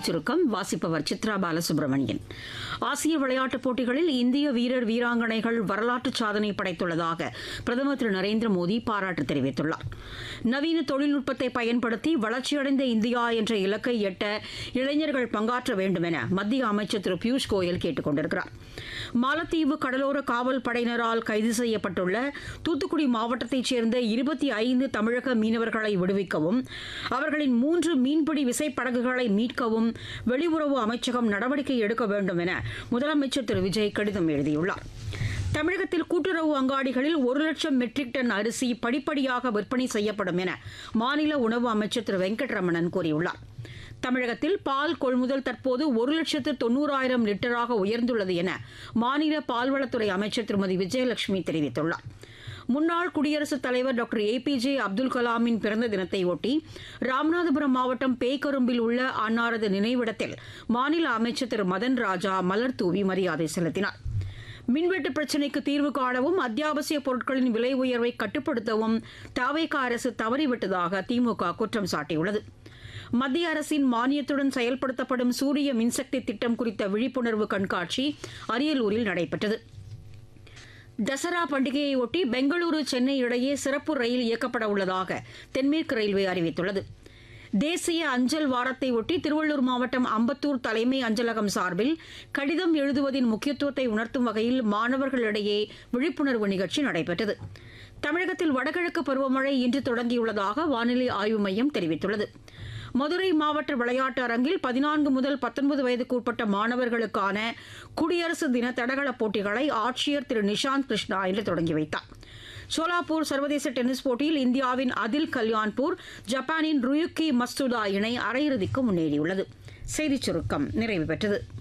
செய்திச் சுருக்கம் வாசிப்பவர் சித்ரா பாலசுப்ரமணியன் ஆசிய விளையாட்டுப் போட்டிகளில் இந்திய வீரர் வீராங்கனைகள் வரலாற்று சாதனை படைத்துள்ளதாக பிரதமர் திரு நரேந்திர மோடி பாராட்டு தெரிவித்துள்ளார் நவீன தொழில்நுட்பத்தை பயன்படுத்தி வளர்ச்சியடைந்த இந்தியா என்ற இலக்கை எட்ட இளைஞர்கள் பங்காற்ற வேண்டும் என மத்திய அமைச்சர் திரு பியூஷ் கோயல் கேட்டுக் கொண்டிருக்கிறார் மாலத்தீவு கடலோர காவல் படையினரால் கைது செய்யப்பட்டுள்ள தூத்துக்குடி மாவட்டத்தைச் சேர்ந்த இருபத்தி ஐந்து தமிழக மீனவர்களை விடுவிக்கவும் அவர்களின் மூன்று மீன்பிடி விசைப்படகுகளை மீட்கவும் வெளியுறவு அமைச்சகம் நடவடிக்கை எடுக்க வேண்டும் என முதலமைச்சர் திரு விஜய் கடிதம் எழுதியுள்ளார் தமிழகத்தில் கூட்டுறவு அங்காடிகளில் ஒரு லட்சம் மெட்ரிக் டன் அரிசி படிப்படியாக விற்பனை செய்யப்படும் என மாநில உணவு அமைச்சர் திரு வெங்கட்ரமணன் கூறியுள்ளார் தமிழகத்தில் பால் கொள்முதல் தற்போது ஒரு லட்சத்து தொண்ணூறாயிரம் லிட்டராக உயர்ந்துள்ளது என மாநில பால்வளத்துறை அமைச்சர் திருமதி விஜயலட்சுமி தெரிவித்துள்ளார் முன்னாள் குடியரசுத் தலைவர் doctor A P J Abdul கலாமின் பிறந்த தினத்தையொட்டி ராமநாதபுரம் மாவட்டம் பேக்கரும்பில் உள்ள அன்னாரது நினைவிடத்தில் மாநில அமைச்சர் திரு மதன் ராஜா மலர் தூவி மரியாதை செலுத்தினார் மின்வெட்டு பிரச்சினைக்கு தீர்வு காணவும் அத்தியாவசிய பொருட்களின் விலை உயர்வை கட்டுப்படுத்தவும் தாவேக அரசு தவறிவிட்டதாக திமுக குற்றம் சாட்டியுள்ளது மத்திய அரசின் மானியத்துடன் செயல்படுத்தப்படும் சூரிய மின்சக்தி திட்டம் குறித்த விழிப்புணர்வு கண்காட்சி அரியலூரில் நடைபெற்றது தசரா பண்டிகையையொட்டி பெங்களூரு சென்னை இடையே சிறப்பு ரயில் இயக்கப்பட உள்ளதாக தென்மேற்கு ரயில்வே அறிவித்துள்ளது தேசிய அஞ்சல் வாரத்தை ஒட்டி திருவள்ளூர் மாவட்டம் அம்பத்தூர் தலைமை அஞ்சலகம் சார்பில் கடிதம் எழுதுவதின் முக்கியத்துவத்தை உணர்த்தும் வகையில் மாணவர்களிடையே விழிப்புணர்வு நிகழ்ச்சி நடைபெற்றது தமிழகத்தில் வடகிழக்கு பருவமழை இன்று தொடங்கியுள்ளதாக வானிலை ஆய்வு மையம் தெரிவித்துள்ளது மதுரை மாவட்ட விளையாட்டு அரங்கில் பதினான்கு முதல் பத்தொன்பது வயதுக்கு உட்பட்ட மாணவர்களுக்கான குடியரசு தின தடகள போட்டிகளை ஆட்சியர் திரு நிஷாந்த் கிருஷ்ணா இன்று தொடங்கி வைத்தார் சோலாப்பூர் சர்வதேச டென்னிஸ் போட்டியில் இந்தியாவின் அதில் கல்யாண்பூர் ஜப்பானின் ருயுக்கி மஸ்துதா இணை அரையிறுதிக்கு முன்னேறியுள்ளது செய்திச் சுருக்கம் நிறைவு பெற்றது